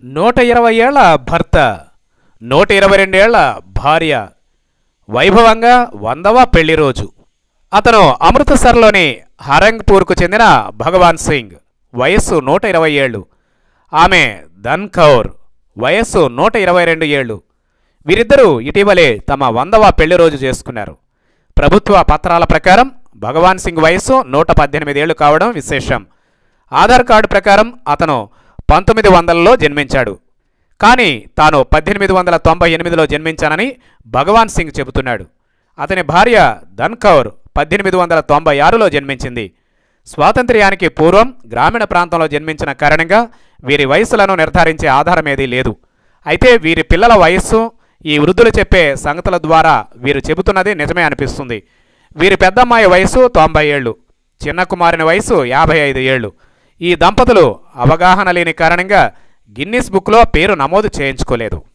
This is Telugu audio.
నూట ఇరవై ఏళ్ల భర్త నూట ఇరవై రెండేళ్ల భార్య వైభవంగా వందవ పెళ్లి రోజు అతను అమృతసర్లోని హరంగ్పూర్కు చెందిన భగవాన్ సింగ్ వయస్సు నూట ఇరవై ఏళ్ళు ఆమె ధన్ కౌర్ వయస్సు నూట ఇరవై రెండు ఏళ్ళు వీరిద్దరూ ఇటీవలే తమ వందవ పెళ్లి రోజు చేసుకున్నారు ప్రభుత్వ పత్రాల ప్రకారం భగవాన్ సింగ్ వయస్సు నూట పద్దెనిమిది ఏళ్లు కావడం విశేషం ఆధార్ కార్డు ప్రకారం అతను పంతొమ్మిది వందలలో జన్మించాడు కానీ తాను పద్దెనిమిది వందల తొంభై ఎనిమిదిలో జన్మించానని భగవాన్ సింగ్ చెబుతున్నాడు అతని భార్య ధన్ కౌర్ పద్దెనిమిది వందల తొంభై ఆరులో జన్మించింది స్వాతంత్ర్యానికి పూర్వం గ్రామీణ ప్రాంతంలో జన్మించిన కారణంగా వీరి వయసులను నిర్ధారించే ఆధారం ఏదీ లేదు అయితే వీరి పిల్లల వయస్సు ఈ వృద్ధులు చెప్పే సంగతుల ద్వారా వీరు చెబుతున్నది నిజమే అనిపిస్తుంది వీరి పెద్దమ్మాయి వయసు తొంభై ఏళ్ళు చిన్న కుమారుని వయసు యాభై ఐదు ఏళ్ళు ఈ దంపతులు అవగాహన లేని కారణంగా గిన్నిస్ బుక్లో పేరు నమోదు చేయించుకోలేదు